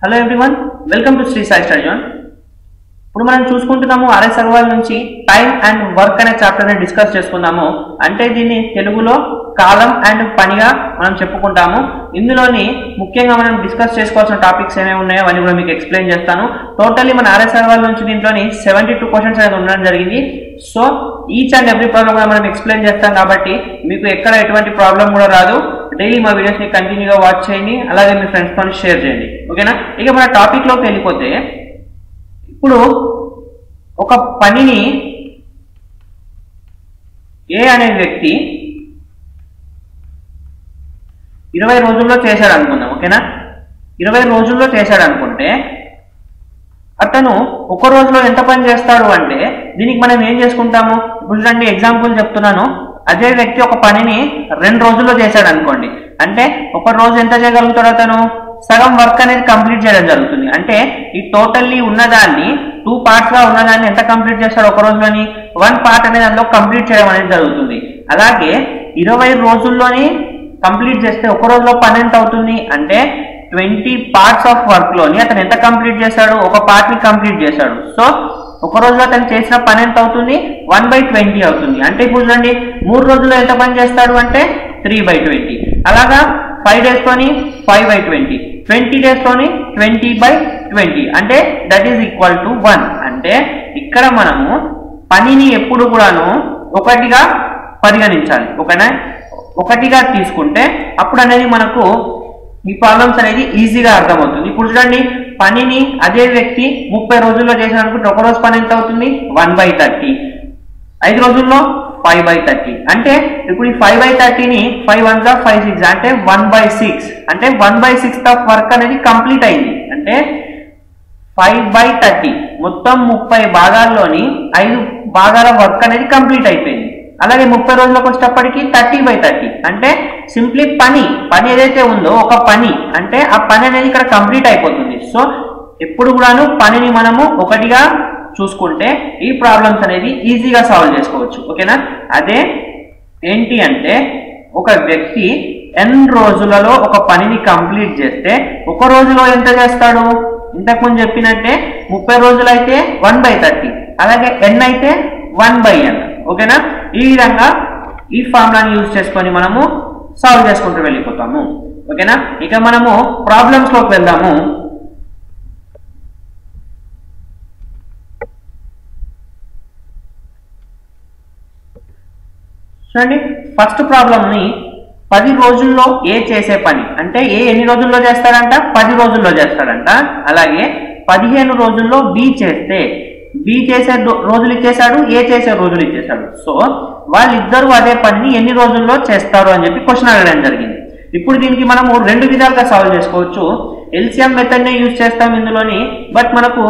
hello everyone welcome to Sri Sai study zone ఇప్పుడు మనం చూసుకుంటున్నాము ఆర్ఎస్ అగర్వాల్ నుంచి టైం అండ్ వర్క్ అనే చాప్టర్ ని డిస్కస్ చేసుకుందాము అంటే దీన్ని తెలుగులో కాలం అండ్ పనిగా మనం చెప్పుకుంటాము ఇందులోని ముఖ్యంగా మనం డిస్కస్ చేసుకోవాల్సిన టాపిక్స్ ఏమేమి ఉన్నాయో అవన్నీ కూడా మీకు ఎక్స్ప్లెయిన్ చేస్తాను టోటల్లీ మన ఆర్ఎస్ అగర్వాల్ నుంచి దీంట్లోని సెవెంటీ టూ క్వశ్చన్స్ అనేది ఉండడం జరిగింది so each and every problem కూడా మనం ఎక్స్ప్లెయిన్ చేస్తాం కాబట్టి మీకు ఎక్కడ ఎటువంటి ప్రాబ్లం కూడా రాదు డైలీ మా వీడియోస్ ని కంటిన్యూగా వాచ్ చేయండి అలాగే మీ ఫ్రెండ్స్ తో షేర్ చేయండి ఓకేనా ఇక మన టాపిక్ లోకి వెళ్ళిపోతే ఇప్పుడు ఒక పనిని ఏ అనే వ్యక్తి ఇరవై రోజుల్లో చేశాడు అనుకుందాం ఓకేనా ఇరవై రోజుల్లో చేశాడు అనుకుంటే అతను ఒక రోజులో ఎంత పని చేస్తాడు అంటే దీనికి మనం ఏం చేసుకుంటాము ఇప్పుడు చూడండి ఎగ్జాంపుల్ చెప్తున్నాను అదే వ్యక్తి ఒక పనిని రెండు రోజుల్లో చేశాడు అనుకోండి అంటే ఒక రోజు ఎంత చేయగలుగుతాడు అతను సగం వర్క్ అనేది కంప్లీట్ చేయడం జరుగుతుంది అంటే ఈ టోటల్లీ ఉన్నదాన్ని టూ పార్ట్స్ గా ఉన్నదాన్ని ఎంత కంప్లీట్ చేస్తాడు ఒక రోజులోని వన్ పార్ట్ అనేది అందులో కంప్లీట్ చేయడం అనేది జరుగుతుంది అలాగే ఇరవై రోజుల్లోని కంప్లీట్ చేస్తే ఒక రోజులో పని ఎంత అవుతుంది అంటే ట్వంటీ పార్ట్స్ ఆఫ్ వర్క్ లోని అతను ఎంత కంప్లీట్ చేశాడు ఒక పార్ట్ ని కంప్లీట్ చేశాడు సో ఒక రోజులో అతను చేసిన పని ఎంత అవుతుంది వన్ బై ట్వంటీ అవుతుంది అంటే ఇప్పుడు చూడండి మూడు రోజుల్లో ఎంత పని చేస్తాడు అంటే త్రీ బై ట్వంటీ అలాగా ఫైవ్ డేస్ తోని five by twenty twenty days తోని ట్వంటీ బై ట్వంటీ అంటే that is equal to one అంటే ఇక్కడ మనము పనిని ఎప్పుడు కూడాను ఒకటిగా పరిగణించాలి ఓకేనా ఒకటిగా తీసుకుంటే అప్పుడు అనేది మనకు ఈ ప్రాబ్లమ్స్ అనేది ఈజీగా అర్థమవుతుంది ఇప్పుడు చూడండి పనిని అదే వ్యక్తి ముప్పై రోజుల్లో చేసిన అనుకుంటే ఒక రోజు పని ఎంత అవుతుంది వన్ బై థర్టీ ఐదు రోజుల్లో ఫైవ్ బై థర్టీ అంటే ఇప్పుడు ఈ ఫైవ్ బై థర్టీని ఫైవ్ వన్ గా ఫైవ్ సిక్స్ అంటే వన్ బై సిక్స్ అంటే one by six of work అనేది కంప్లీట్ అయింది అంటే ఫైవ్ బై థర్టీ మొత్తం ముప్పై భాగాల్లోని ఐదు భాగాల వర్క్ అనేది కంప్లీట్ అయిపోయింది అలాగే ముప్పై రోజులకు వచ్చేటప్పటికి థర్టీ బై థర్టీ అంటే సింప్లీ పని పని ఏదైతే ఉందో ఒక పని అంటే ఆ పని అనేది ఇక్కడ కంప్లీట్ అయిపోతుంది సో ఎప్పుడు కూడాను పనిని మనము ఒకటిగా చూసుకుంటే ఈ ప్రాబ్లమ్స్ అనేది ఈజీగా సాల్వ్ చేసుకోవచ్చు ఓకేనా అదే ఏంటి అంటే ఒక వ్యక్తి ఎన్ రోజులలో ఒక పనిని కంప్లీట్ చేస్తే ఒక రోజులో ఎంత చేస్తాడు ఇంతకుముందు చెప్పినట్టే ముప్పై రోజులు అయితే వన్ బై థర్టీ అలాగే ఎన్ అయితే వన్ బై ఎన్ ఓకేనా ఈ విధంగా ఈ ఫార్ములాని యూజ్ చేసుకొని మనము సాల్వ్ చేసుకుంటూ వెళ్ళిపోతాము ఓకేనా ఇక మనము ప్రాబ్లమ్స్ లోకి వెళ్దాము చూడండి ఫస్ట్ ప్రాబ్లమ్ ని పది రోజుల్లో ఏ చేసే పని అంటే ఏ ఎన్ని రోజుల్లో చేస్తాడంట పది రోజుల్లో చేస్తాడంట అలాగే పదిహేను రోజుల్లో బి చేస్తే బి చేసే రో- రోజులు ఇచ్చేశాడు ఏ చేసే రోజులు ఇచ్చేశాడు సో వాళ్ళిద్దరూ అదే పనిని ఎన్ని రోజుల్లో చేస్తారు అని చెప్పి క్వశ్చన్ అడగడం జరిగింది ఇప్పుడు దీనికి మనము రెండు విధాలుగా సాల్వ్ చేసుకోవచ్చు ఎల్సిఎం మెథడ్ నే యూజ్ చేస్తాం ఇందులోని బట్ మనకు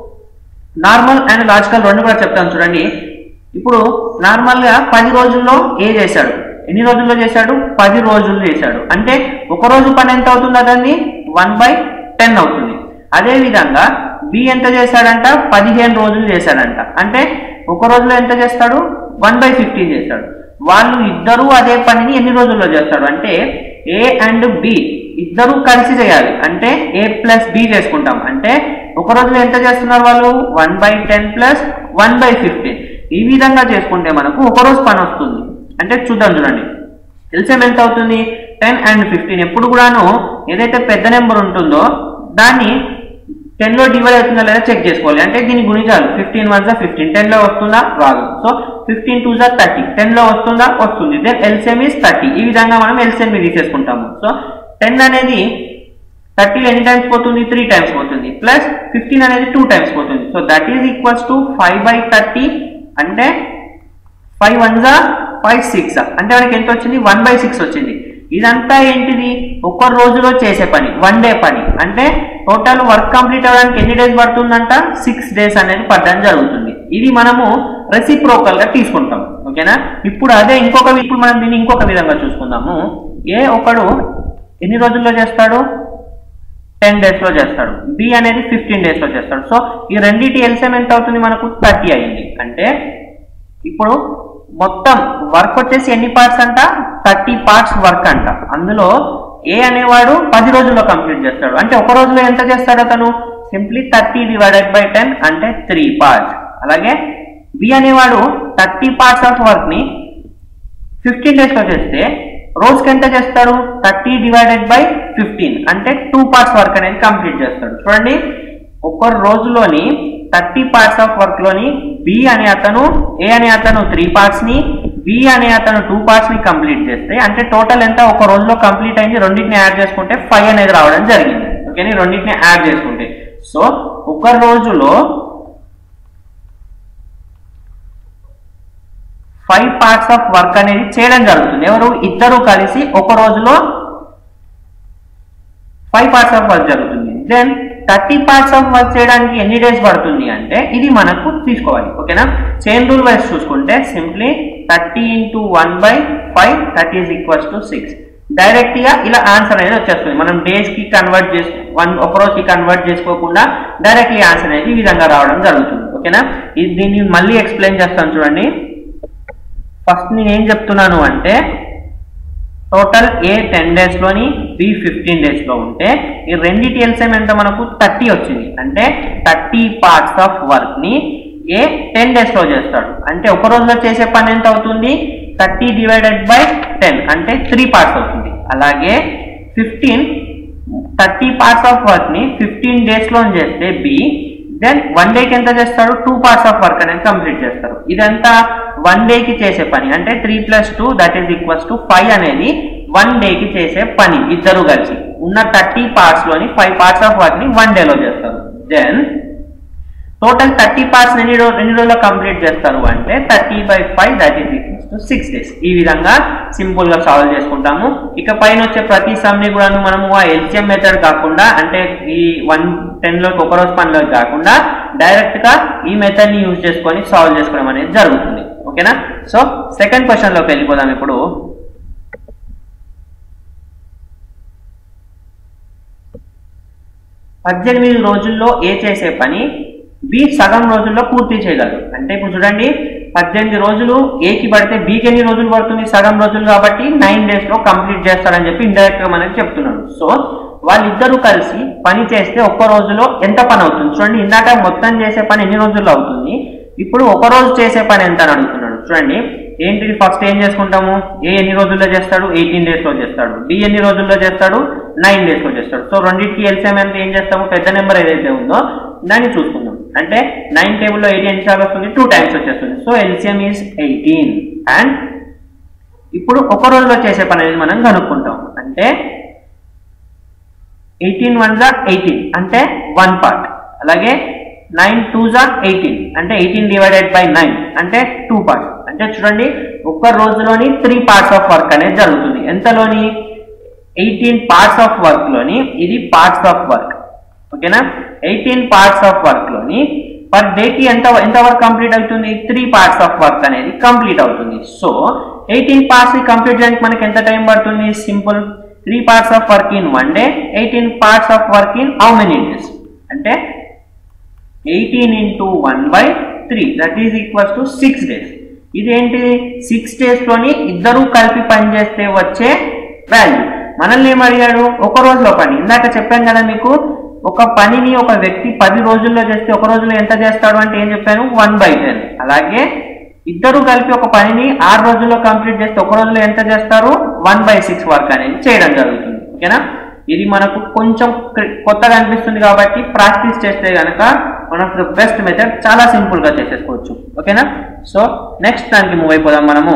నార్మల్ అండ్ లాజికల్ రెండు కూడా చెప్తాను చూడండి ఇప్పుడు నార్మల్ గా పది రోజుల్లో ఏ చేశాడు ఎన్ని రోజుల్లో చేశాడు పది రోజుల్లో చేశాడు అంటే ఒక రోజు పని ఎంత అవుతుంది అతన్ని వన్ బై టెన్ అవుతుంది అదే విధంగా బి ఎంత చేశాడంట పదిహేను రోజులు చేశాడంట అంటే ఒక రోజులో ఎంత చేస్తాడు వన్ బై ఫిఫ్టీన్ చేస్తాడు వాళ్ళు ఇద్దరూ అదే పనిని ఎన్ని రోజుల్లో చేస్తాడు అంటే ఏ అండ్ బి ఇద్దరూ కలిసి చేయాలి అంటే ఏ ప్లస్ బి చేసుకుంటాం అంటే ఒక రోజులో ఎంత చేస్తున్నారు వాళ్ళు one by ten plus one by fifteen ఈ విధంగా చేసుకుంటే మనకు ఒక రోజు పని వస్తుంది అంటే చూద్దాం చూడండి ఎల్సిఎం ఎంత అవుతుంది టెన్ అండ్ ఫిఫ్టీన్ ఎప్పుడు కూడాను ఏదైతే పెద్ద నెంబర్ ఉంటుందో దాన్ని టెన్ లో డివైడ్ అవుతుందా లేదా చెక్ చేసుకోవాలి అంటే దీని గుణించాలి ఫిఫ్టీన్ వన్ జా ఫిఫ్టీన్ టెన్ లో వస్తుందా రాదు సో ఫిఫ్టీన్ టూ జా థర్టీ టెన్ లో వస్తుందా వస్తుంది దెన్ ఎల్సిఎం ఈస్ థర్టీ ఈ విధంగా మనం ఎల్సిఎం తీసేసుకుంటాము సో టెన్ అనేది థర్టీలో ఎన్ని టైమ్స్ పోతుంది త్రీ టైమ్స్ పోతుంది ప్లస్ ఫిఫ్టీన్ అనేది టూ టైమ్స్ పోతుంది so that is equals to five by thirty అంటే ఫైవ్ వన్ జా ఫైవ్ సిక్స్ అంటే మనకి ఎంత వచ్చింది వన్ బై సిక్స్ వచ్చింది ఇదంతా ఏంటిది ఒక్క రోజులో చేసే పని వన్ డే పని అంటే టోటల్ వర్క్ కంప్లీట్ అవ్వడానికి ఎన్ని డేస్ పడుతుందంట సిక్స్ డేస్ అనేది పడడం జరుగుతుంది ఇది మనము రెసిప్రోకల్ గా తీసుకుంటాం ఓకేనా ఇప్పుడు అదే ఇంకొక వి- ఇప్పుడు మనం దీన్ని ఇంకొక విధంగా చూసుకుందాము ఏ ఒకడు ఎన్ని రోజుల్లో చేస్తాడు టెన్ డేస్ లో చేస్తాడు బి అనేది ఫిఫ్టీన్ డేస్ లో చేస్తాడు సో ఈ రెండింటి ఎల్సిఎం ఎంత అవుతుంది మనకు థర్టీ అయింది అంటే ఇప్పుడు మొత్తం వర్క్ వచ్చేసి ఎన్ని పార్ట్స్ అంట థర్టీ పార్ట్స్ వర్క్ అంట అందులో ఏ అనేవాడు పది రోజుల్లో కంప్లీట్ చేస్తాడు అంటే ఒక రోజులో ఎంత చేస్తాడు అతను simply thirty divided by ten అంటే త్రీ పార్ట్స్ అలాగే బి అనేవాడు థర్టీ పార్ట్స్ ఆఫ్ వర్క్ ని ఫిఫ్టీన్ డేస్ లో చేస్తే రోజుకి ఎంత చేస్తాడు థర్టీ డివైడెడ్ బై ఫిఫ్టీన్ అంటే టూ పార్ట్స్ వర్క్ అనేది కంప్లీట్ చేస్తాడు చూడండి ఒక రోజులోని థర్టీ పార్ట్స్ ఆఫ్ వర్క్ లోని బి అనే అతను ఏ అనే అతను త్రీ పార్ట్స్ ని బి అనే అతను టూ పార్ట్స్ ని కంప్లీట్ చేస్తే అంటే టోటల్ ఎంత ఒక రోజులో కంప్లీట్ అయింది రెండింటిని యాడ్ చేసుకుంటే ఫైవ్ అనేది రావడం జరిగింది ఓకేనా రెండింటిని యాడ్ చేసుకుంటే సో ఒక రోజులో ఫైవ్ పార్ట్స్ ఆఫ్ వర్క్ అనేది చేయడం జరుగుతుంది ఎవరు ఇద్దరు కలిసి ఒక రోజులో ఫైవ్ పార్ట్స్ ఆఫ్ వర్క్ జరుగుతుంది then thirty parts of work చేయడానికి ఎన్ని డేస్ పడుతుంది అంటే ఇది మనకు తీసుకోవాలి ఓకేనా చైన్ రూల్ వైజ్ చూసుకుంటే simply thirty into one by five thirty is equals to six direct గా ఇలా ఆన్సర్ అనేది వచ్చేస్తుంది మనం డేస్ కి కన్వర్ట్ చేసి వన్ ఒక రోజుకి కన్వర్ట్ చేసుకోకుండా డైరెక్ట్లీ ఆన్సర్ అనేది ఈ విధంగా రావడం జరుగుతుంది ఓకేనా ఇది దీన్ని మళ్ళీ ఎక్స్ప్లెయిన్ చేస్తాను చూడండి ఫస్ట్ నేను ఏం చెప్తున్నాను అంటే టోటల్ ఏ టెన్ డేస్ లోని బి ఫిఫ్టీన్ డేస్ లో ఉంటే ఈ రెండిటి ఎల్సిఎం ఎంత మనకు థర్టీ వచ్చింది అంటే థర్టీ పార్ట్స్ ఆఫ్ వర్క్ ని ఏ టెన్ డేస్ లో చేస్తాడు అంటే ఒక రోజులో చేసే పని ఎంత అవుతుంది థర్టీ డివైడెడ్ బై టెన్ అంటే త్రీ పార్ట్స్ అవుతుంది అలాగే fifteen thirty parts of work ని ఫిఫ్టీన్ డేస్ లో చేస్తే బి దెన్ వన్ డేకి ఎంత చేస్తారు టూ పార్ట్స్ ఆఫ్ వర్క్ అనేది కంప్లీట్ చేస్తారు ఇదంతా వన్ డేకి చేసే పని అంటే three plus two that is equals to five అనేది వన్ డేకి చేసే పని ఇద్దరు కలిసి ఉన్న థర్టీ పార్ట్స్ లోని ఫైవ్ పార్ట్స్ ఆఫ్ వర్క్ ని వన్ డేలో చేస్తారు దెన్ టోటల్ థర్టీ పార్ట్స్ ఎన్ని రోజు ఎన్ని రోజుల్లో కంప్లీట్ చేస్తారు అంటే thirty by five that is equals to six days ఈ విధంగా సింపుల్ గా సాల్వ్ చేసుకుంటాము ఇక పైన వచ్చే ప్రతి సమ్ ని కూడా మనము ఆ ఎల్సిఎం మెథడ్ కాకుండా అంటే ఈ వన్ టెన్ లోకి ఒక రోజు పనిలో కాకుండా డైరెక్ట్ గా ఈ మెథడ్ ని యూజ్ చేసుకొని సాల్వ్ చేసుకోవడం అనేది జరుగుతుంది ఓకేనా సో సెకండ్ క్వశ్చన్ లోకి వెళ్ళిపోదాం ఇప్పుడు పద్దెనిమిది రోజుల్లో ఏ చేసే పని బి సగం రోజుల్లో పూర్తి చేయగలరు అంటే ఇప్పుడు చూడండి పద్దెనిమిది రోజులు ఏకి పడితే బికి ఎన్ని రోజులు పడుతుంది సగం రోజులు కాబట్టి నైన్ డేస్ లో కంప్లీట్ చేస్తారని చెప్పి ఇండైరెక్ట్ గా మనకి చెప్తున్నాడు సో వాళ్ళిద్దరూ కలిసి పని చేస్తే ఒక్క రోజులో ఎంత పని అవుతుంది చూడండి ఇందాక మొత్తం చేసే పని ఎన్ని రోజుల్లో అవుతుంది ఇప్పుడు ఒక రోజు చేసే పని ఎంత అని అడుగుతున్నాడు చూడండి ఏంటిది ఫస్ట్ ఏం చేసుకుంటాము ఏ ఎన్ని రోజుల్లో చేస్తాడు ఎయిటీన్ డేస్ లో చేస్తాడు డి ఎన్ని రోజుల్లో చేస్తాడు నైన్ డేస్ లో చేస్తాడు సో రెండింటికి ఎల్సిఎం ఎంత ఏం చేస్తాము పెద్ద నెంబర్ ఏదైతే ఉందో దాన్ని చూసుకుందాం అంటే నైన్ టేబుల్లో ఎయిటీ ఎన్నిసార్లు వస్తుంది టూ టైమ్స్ వచ్చేస్తుంది so LCM is eighteen and ఇప్పుడు ఒక రోజులో చేసే పని అనేది మనం కనుక్కుంటాం అంటే ఎయిటీన్ వన్ జా ఎయిటీన్ అంటే వన్ పార్ట్ అలాగే నైన్ టూ జా ఎయిటీన్ అంటే ఎయిటీన్ డివైడెడ్ బై నైన్ అంటే టూ పార్ట్స్ అంటే చూడండి ఒక్క రోజులోని త్రీ పార్ట్స్ ఆఫ్ వర్క్ అనేది జరుగుతుంది ఎంతలోని ఎయిటీన్ పార్ట్స్ ఆఫ్ వర్క్ లోని ఇది పార్ట్స్ ఆఫ్ వర్క్ ఓకేనా ఎయిటీన్ పార్ట్స్ ఆఫ్ వర్క్ లోని పర్ డేకి ఎంత ఎంత వర్క్ కంప్లీట్ అవుతుంది త్రీ పార్ట్స్ ఆఫ్ వర్క్ అనేది కంప్లీట్ అవుతుంది సో ఎయిటీన్ పార్ట్స్ ని కంప్లీట్ చేయడానికి మనకి ఎంత టైం పడుతుంది simple three parts of work in one day eighteen parts of work in how many days అంటే eighteen into one by three that is equals to six days ఇదేంటి six days లోని ఇద్దరు కలిపి పని చేస్తే వచ్చే వాల్యూ మనల్ని ఏం అడిగాడు ఒక రోజులో పని ఇందాక చెప్పాను కదా మీకు ఒక పనిని ఒక వ్యక్తి పది రోజుల్లో చేస్తే ఒక రోజులో ఎంత చేస్తాడు అంటే ఏం చెప్పాను వన్ బై టెన్ అలాగే ఇద్దరు కలిపి ఒక పనిని ఆరు రోజుల్లో కంప్లీట్ చేస్తే ఒక రోజులో ఎంత చేస్తారు వన్ బై సిక్స్ వర్క్ అనేది చేయడం జరుగుతుంది ఓకేనా ఇది మనకు కొంచెం క్రి- కొత్తగా అనిపిస్తుంది కాబట్టి ప్రాక్టీస్ చేస్తే గనక one of the best method చాలా సింపుల్ గా చేసేసుకోవచ్చు ఓకేనా సో నెక్స్ట్ దానికి మూవ్ అయిపోదాం మనము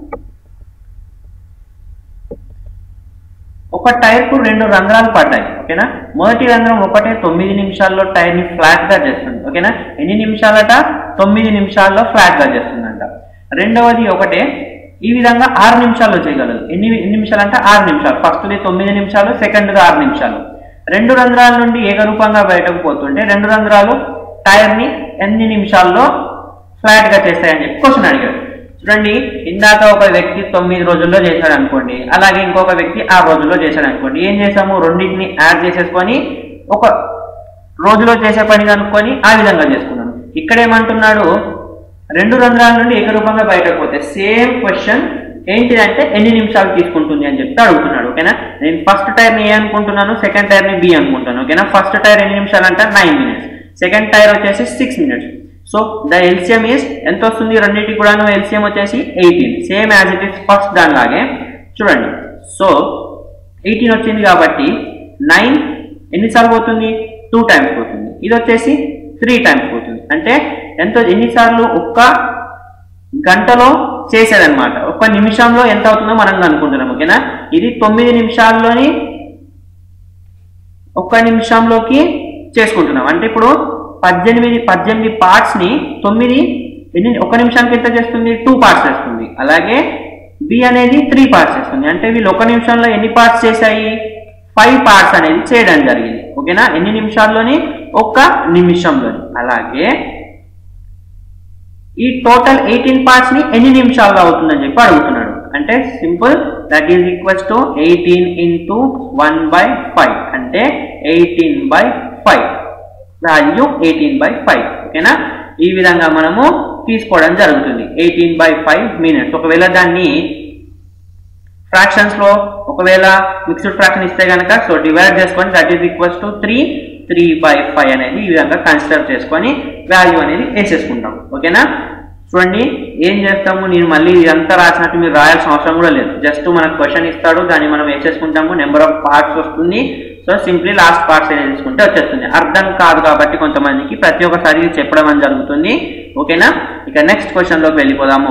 ఒక టైర్ కు రెండు రంధ్రాలు పడ్డాయి ఓకేనా మొదటి రంధ్రం ఒకటే తొమ్మిది నిమిషాల్లో టైర్ ని ఫ్లాట్ గా చేస్తుంది ఓకేనా ఎన్ని నిమిషాలట తొమ్మిది నిమిషాల్లో ఫ్లాట్ గా చేస్తుందంట రెండవది ఒకటే ఈ విధంగా ఆరు నిమిషాల్లో చేయగలదు ఎన్ని ఎన్ని నిమిషాలు అంటే ఆరు నిమిషాలు ఫస్ట్ ది తొమ్మిది నిమిషాలు సెకండ్ ది ఆరు నిమిషాలు రెండు రంధ్రాల నుండి ఏకరూపంగా బయటకు పోతుంటే రెండు రంధ్రాలు టైర్ ని ఎన్ని నిమిషాల్లో ఫ్లాట్ గా చేస్తాయని చెప్పి క్వశ్చన్ అడిగాడు చూడండి ఇందాక ఒక వ్యక్తి తొమ్మిది రోజుల్లో చేశాడు అనుకోండి అలాగే ఇంకొక వ్యక్తి ఆరు రోజుల్లో చేశాడు అనుకోండి ఏం చేసాము రెండింటిని యాడ్ చేసేసుకొని ఒక రోజులో చేసే పని కనుక్కొని ఆ విధంగా చేసుకున్నాం ఇక్కడ ఏమంటున్నాడు రెండు రంధ్రాల నుండి ఏకరూపంగా బయటకు పోతే సేమ్ క్వశ్చన్ ఏంటిదంటే ఎన్ని నిమిషాలు తీసుకుంటుంది అని చెప్పి అడుగుతున్నాడు ఓకేనా నేను ఫస్ట్ టైర్ని ఏ అనుకుంటున్నాను సెకండ్ టైర్ని బి అనుకుంటాను ఓకేనా ఫస్ట్ టైర్ ఎన్ని నిమిషాలు అంటే నైన్ మినిట్స్ సెకండ్ టైర్ వచ్చేసి six minutes so the LCM is ఎంత వస్తుంది రెండింటికి కూడాను ఎల్సిఎం వచ్చేసి eighteen same as it is first దానిలాగే చూడండి సో ఎయిటీన్ వచ్చింది కాబట్టి నైన్ ఎన్నిసార్లు పోతుంది టూ టైమ్స్ పోతుంది ఇది వచ్చేసి త్రీ టైమ్స్ పోతుంది అంటే ఎంత ఎన్నిసార్లు ఒక్క గంటలో చేసేదన్నమాట ఒక్క నిమిషంలో ఎంత అవుతుందో మనం అనుకుంటున్నాం ఓకేనా ఇది తొమ్మిది నిమిషాల్లోని ఒక్క నిమిషంలోకి చేసుకుంటున్నాం అంటే ఇప్పుడు పద్దెనిమిది పద్దెనిమిది పార్ట్స్ ని తొమ్మిది ఎన్ని ఒక నిమిషానికి ఎంత చేస్తుంది టూ పార్ట్స్ చేస్తుంది అలాగే బి అనేది త్రీ పార్ట్స్ చేస్తుంది అంటే వీళ్ళు ఒక నిమిషంలో ఎన్ని పార్ట్స్ చేశాయి ఫైవ్ పార్ట్స్ అనేది చేయడం జరిగింది ఓకేనా ఎన్ని నిమిషాల్లోని ఒక్క నిమిషంలోని అలాగే ఈ టోటల్ ఎయిటీన్ పార్ట్స్ ని ఎన్ని నిమిషాల్లో అవుతుందని చెప్పి అడుగుతున్నాడు అంటే simple that is equals to eighteen into one by five అంటే eighteen by five value eighteen by five ఓకేనా ఈ విధంగా మనము తీసుకోవడం జరుగుతుంది ఎయిటీన్ బై ఫైవ్ మినిట్స్ ఒకవేళ దాన్ని ఫ్రాక్షన్స్ లో ఒకవేళ మిక్స్డ్ ఫ్రాక్షన్ ఇస్తే కనుక సో డివైడ్ చేసుకొని that is equals to three three by five అనేది ఈ విధంగా కన్సిడర్ చేసుకొని వాల్యూ అనేది వేసేసుకుంటాం ఓకేనా చూడండి ఏం చేస్తాము నేను మళ్ళీ ఇదంతా రాసినట్టు మీరు రాయాల్సిన అవసరం కూడా లేదు జస్ట్ మనకు క్వశ్చన్ ఇస్తాడు దాన్ని మనం వేసేసుకుంటాము నెంబర్ ఆఫ్ పార్ట్స్ వస్తుంది సో సింప్లీ లాస్ట్ పార్ట్స్ అనేది తీసుకుంటే వచ్చేస్తుంది అర్థం కాదు కాబట్టి కొంతమందికి ప్రతి ఒక్కసారి ఇది చెప్పడం అని జరుగుతుంది ఓకేనా ఇక నెక్స్ట్ క్వశ్చన్లోకి వెళ్ళిపోదాము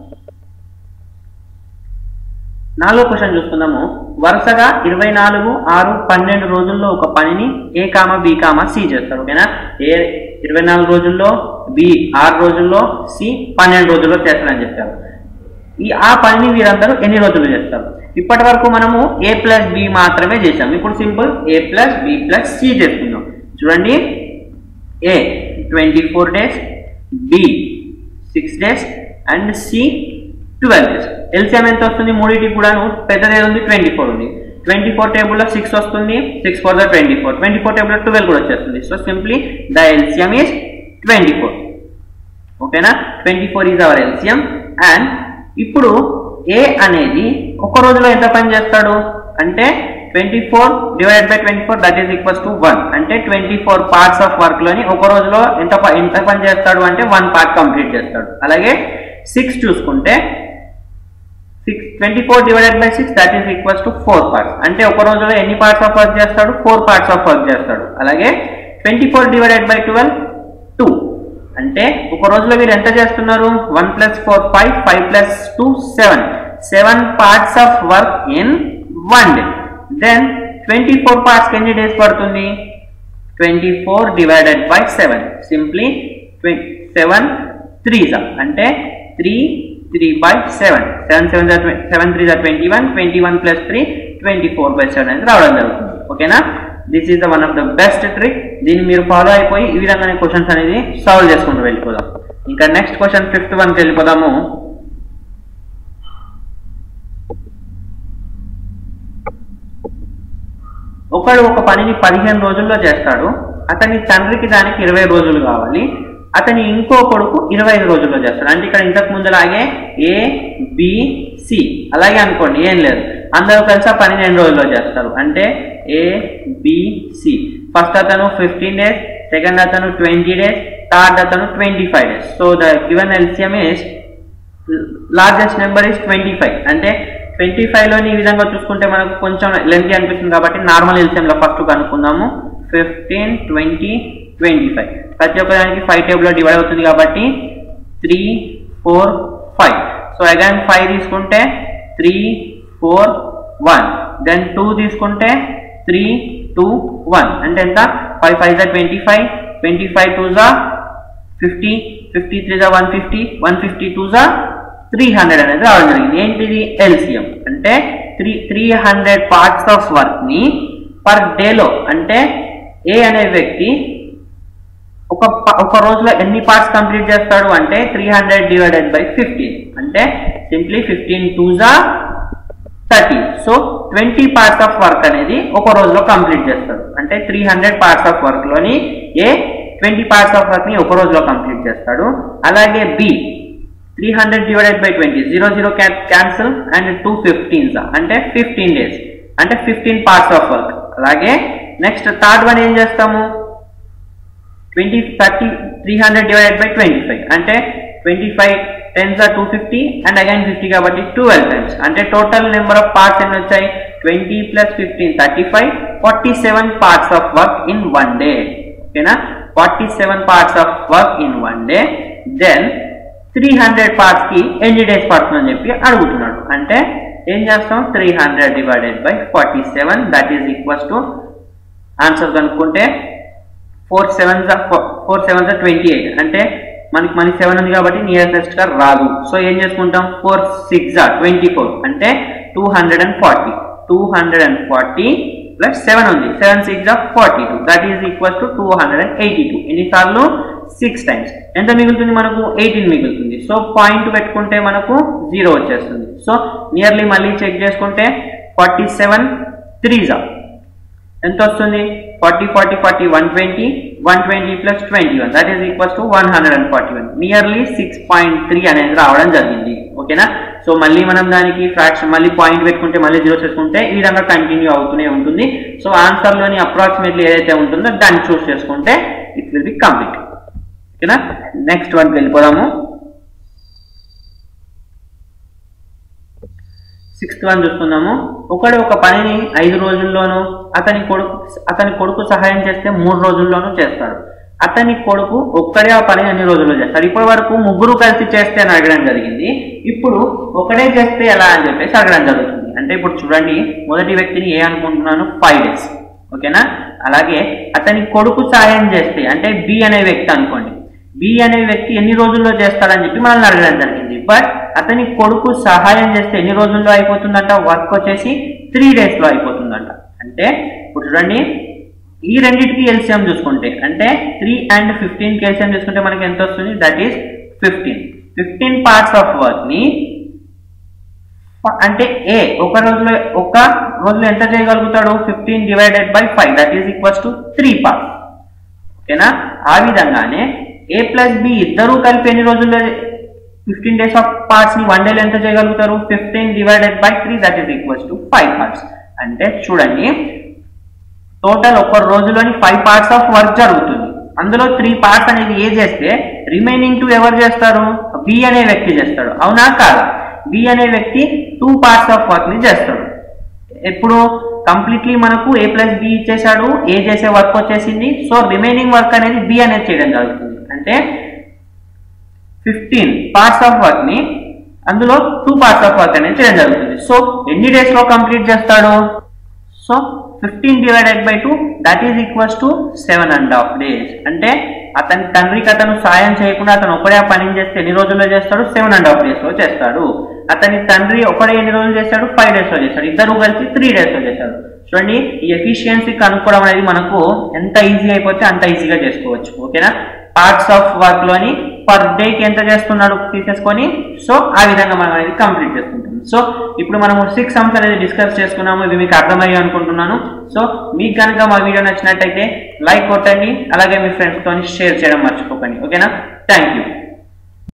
నాలుగో క్వశ్చన్ చూసుకుందాము వరుసగా ఇరవై నాలుగు ఆరు పన్నెండు రోజుల్లో ఒక పనిని ఏ కామ బి కామ సి చేస్తారు ఓకేనా ఏ ఇరవై నాలుగు రోజుల్లో బి ఆరు రోజుల్లో సి పన్నెండు రోజుల్లో చేస్తారని చెప్తారు ఈ ఆ పనిని వీరందరూ ఎన్ని రోజులు చేస్తారు ఇప్పటి వరకు మనము ఏ ప్లస్ బి మాత్రమే చేసాం ఇప్పుడు simple A plus B plus C చేస్తున్నాం చూడండి A twenty four days B six days and C twelve days LCM ఎంత వస్తుంది మూడింటికి కూడాను పెద్దది ఉంది ట్వంటీ ఫోర్ ఉంది ట్వంటీ ఫోర్ టేబుల్లో సిక్స్ వస్తుంది six four the twenty four twenty four టేబుల్లో ట్వెల్వ్ కూడా వచ్చేస్తుంది so simply the LCM is twenty four ఓకేనా twenty four is our LCM and ఇప్పుడు ఏ అనేది ఒక రోజులో ఎంత పని చేస్తాడు అంటే twenty four divide by twenty four that is equals to one అంటే twenty four parts of work లోని ఒక రోజులో ఎంత ప- ఎంత పని చేస్తాడు అంటే వన్ పార్ట్ కంప్లీట్ చేస్తాడు అలాగే సిక్స్ చూసుకుంటే six twenty four divided by six that is equals to four parts అంటే ఒక రోజులో ఎన్ని పార్ట్స్ ఆఫ్ వర్క్ చేస్తాడు ఫోర్ పార్ట్స్ ఆఫ్ వర్క్ చేస్తాడు అలాగే twenty four divided by twelve two అంటే ఒక రోజులో మీరు ఎంత చేస్తున్నారు one plus four five five plus two seven seven parts of work in one day then twenty four parts ఎన్ని డేస్ పడుతుంది twenty four divided by seven simply seven three అంటే three three by seven seven seven seven three twenty one twenty one plus three twenty four by seven అనేది రావడం జరుగుతుంది ఓకేనా this is the one of the best trick దీన్ని మీరు follow అయిపోయి ఈ విధంగానే క్వశ్చన్స్ అనేది సాల్వ్ చేసుకుంటూ వెళ్ళిపోదాం ఇంకా నెక్స్ట్ క్వశ్చన్ ఫిఫ్త్ వన్కి వెళ్ళిపోదాము ఒకడు ఒక పనిని పదిహేను రోజుల్లో చేస్తాడు అతని తండ్రికి దానికి ఇరవై రోజులు కావాలి అతని ఇంకో కొడుకు ఇరవై ఐదు రోజుల్లో చేస్తాడు అంటే ఇక్కడ ఇంతకు ముందులాగే ఏ బి సి అలాగే అనుకోండి ఏం లేదు అందరూ కలిసి ఆ పని రెండు రోజుల్లో చేస్తారు అంటే ఏ బి సి ఫస్ట్ అతను ఫిఫ్టీన్ డేస్ సెకండ్ అతను ట్వంటీ డేస్ థర్డ్ అతను twenty five days so the given LCM is largest number is twenty five అంటే ట్వంటీ లోని ఈ విధంగా చూసుకుంటే మనకు కొంచెం లెంతీ అనిపిస్తుంది కాబట్టి నార్మల్ ఎల్సిఎంలో ఫస్ట్ కనుక్కుందాము ఫిఫ్టీన్ ట్వంటీ ట్వంటీ ఫైవ్ ప్రతి ఒక్క దానికి ఫైవ్ టేబుల్లో డివైడ్ అవుతుంది కాబట్టి three four five so again five తీసుకుంటే three four one then two తీసుకుంటే త్రీ టూ వన్ అంటే ఎంత ఫైవ్ ఫైవ్ జా twenty five twenty five two జా ఫిఫ్టీ ఫిఫ్టీ త్రీ జా one fifty one fifty two జా త్రీ హండ్రెడ్ అనేది రావడం జరిగింది ఏంటిది ఎల్సిఎం అంటే three three hundred parts of work ని పర్ డేలో అంటే ఏ అనే వ్యక్తి ఒక ప- ఒక రోజులో ఎన్ని పార్ట్స్ కంప్లీట్ చేస్తాడు అంటే three hundred divided by fifteen అంటే సింప్లీ ఫిఫ్టీన్ టూ జా thirty so twenty parts of work అనేది ఒక రోజులో కంప్లీట్ చేస్తాడు అంటే three hundred parts of work లోని A twenty parts of work ని ఒక రోజులో కంప్లీట్ చేస్తాడు అలాగే B three hundred divided by twenty zero zero cancel and two fifteens అంటే ఫిఫ్టీన్ డేస్ అంటే ఫిఫ్టీన్ పార్ట్స్ ఆఫ్ వర్క్ అలాగే నెక్స్ట్ థర్డ్ వన్ ఏం చేస్తాము twenty thirty three hundred divided by twenty five అంటే twenty five tens or two fifty and again fifty కాబట్టి twelve times అంటే total number of parts ఎన్ని వచ్చాయి twenty plus fifteen thirty five forty seven parts of work in one day ఓకేనా forty seven parts of work in one day then three hundred parts కి ఎన్ని days పడుతుందని చెప్పి అడుగుతున్నాడు అంటే ఏం చేస్తాం three hundred divided by forty seven that is equals to answer కనుక్కుంటే four seven four seven twenty eight అంటే మనకి మనకి సెవెన్ ఉంది కాబట్టి నియరెస్ట్ గా రాదు సో ఏం చేసుకుంటాం ఫోర్ సిక్స్ ట్వంటీ ఫోర్ అంటే two hundred and forty two hundred and forty plus seven ఉంది seven six forty two that is equal to two hundred and eighty two ఎన్నిసార్లు సిక్స్ టైమ్స్ ఎంత మిగులుతుంది మనకు ఎయిటీన్ మిగులుతుంది so point పెట్టుకుంటే మనకు zero వచ్చేస్తుంది సో నియర్లీ మళ్ళీ చెక్ చేసుకుంటే ఫార్టీ సెవెన్ త్రీజా ఎంత వస్తుంది forty forty forty one twenty one twenty plus twenty one that is equals to one hundred and forty one nearly six point three అనేది రావడం జరిగింది ఓకేనా సో మళ్ళీ మనం దానికి ఫ్రాక్షన్ మళ్ళీ పాయింట్ పెట్టుకుంటే మళ్ళీ జీరో చేసుకుంటే ఈ విధంగా కంటిన్యూ అవుతూనే ఉంటుంది సో ఆన్సర్లోని అప్రాక్సిమేట్లీ ఏదైతే ఉంటుందో దాన్ని చూస్ చేసుకుంటే ఇట్ విల్ బి కంప్లీట్ ఓకేనా నెక్స్ట్ వన్కి వెళ్ళిపోదాము సిక్స్త్ వన్ చూస్తున్నాము ఒకడు ఒక పనిని ఐదు రోజుల్లోనూ అతని కొడుకు అతని కొడుకు సహాయం చేస్తే మూడు రోజుల్లోనూ చేస్తాడు అతని కొడుకు ఒక్కడే ఆ పని అన్ని రోజుల్లో చేస్తాడు ఇప్పటి వరకు ముగ్గురు కలిసి చేస్తే అని అడగడం జరిగింది ఇప్పుడు ఒకడే చేస్తే ఎలా అని చెప్పేసి అడగడం జరుగుతుంది అంటే ఇప్పుడు చూడండి మొదటి వ్యక్తిని ఏ అనుకుంటున్నాను ఫైవ్ డేస్ ఓకేనా అలాగే అతని కొడుకు సహాయం చేస్తే అంటే బి అనే వ్యక్తి అనుకోండి బి అనే వ్యక్తి ఎన్ని రోజుల్లో చేస్తాడని చెప్పి మనల్ని అడగడం జరిగింది బట్ అతని కొడుకు సహాయం చేస్తే ఎన్ని రోజుల్లో అయిపోతుందంట వర్క్ వచ్చేసి త్రీ డేస్ లో అయిపోతుందంట అంటే ఇప్పుడు చూడండి ఈ రెండింటికి ఎల్సిఎం చూసుకుంటే అంటే త్రీ అండ్ ఫిఫ్టీన్ కి ఎల్సిఎం చూసుకుంటే మనకి ఎంత వస్తుంది that is fifteen fifteen parts of work ని అంటే ఏ ఒక రోజులో ఒక రోజులో ఎంత చేయగలుగుతాడు fifteen divided by five that is equals to three parts ఓకేనా ఆ విధంగానే ఏ ప్లస్ బి ఇద్దరు కలిపి ఎన్ని రోజుల్లో ఫిఫ్టీన్ డేస్ ఆఫ్ పార్ట్స్ ని వన్ డేలో ఎంత చేయగలుగుతారు fifteen divided by three that is equals to five parts అంటే చూడండి టోటల్ ఒక రోజులోని ఫైవ్ పార్ట్స్ ఆఫ్ వర్క్ జరుగుతుంది అందులో త్రీ పార్ట్స్ అనేది ఏ చేస్తే రిమైనింగ్ టూ ఎవరు చేస్తారు బి అనే వ్యక్తి చేస్తాడు అవునా కాదా బి అనే వ్యక్తి టూ పార్ట్స్ ఆఫ్ వర్క్ ని చేస్తాడు ఎప్పుడు కంప్లీట్లీ మనకు ఏ ప్లస్ బి ఇచ్చేసాడు ఏ చేసే వర్క్ వచ్చేసింది సో రిమైనింగ్ వర్క్ అనేది బి అనేది చేయడం జరుగుతుంది అంటే ఫిఫ్టీన్ పార్ట్స్ ఆఫ్ వర్క్ ని అందులో టూ పార్ట్స్ ఆఫ్ వర్క్ అనేది చేయడం జరుగుతుంది సో ఎన్ని డేస్ లో కంప్లీట్ చేస్తాడు so fifteen divided by two that is equals to seven and half days అంటే అతని తండ్రికి అతను సాయం చేయకుండా అతను ఒకడే ఆ పని చేస్తే ఎన్ని రోజుల్లో చేస్తాడు సెవెన్ అండ్ హాఫ్ డేస్ లో చేస్తాడు అతని తండ్రి ఒకడే ఎన్ని రోజులు చేస్తాడు ఫైవ్ డేస్ లో చేస్తాడు ఇద్దరు కలిసి త్రీ డేస్ లో చేస్తాడు చూడండి ఈ ఎఫిషియన్సీ కనుక్కోవడం అనేది మనకు ఎంత ఈజీ అయిపోతే అంత ఈజీగా చేసుకోవచ్చు ఓకేనా పార్ట్స్ ఆఫ్ వర్క్ లోని పర్ డేకి ఎంత చేస్తున్నాడు తీసేసుకొని సో ఆ విధంగా మనం అనేది కంప్లీట్ చేసుకుంటాం సో ఇప్పుడు మనము సిక్స్ సమ్స్ అనేది డిస్కస్ చేసుకున్నాము ఇవి మీకు అర్థమయ్యి అనుకుంటున్నాను సో మీకు కనుక మా వీడియో నచ్చినట్టయితే లైక్ కొట్టండి అలాగే మీ ఫ్రెండ్స్తో షేర్ చేయడం మర్చిపోకండి ఓకేనా థ్యాంక్ యూ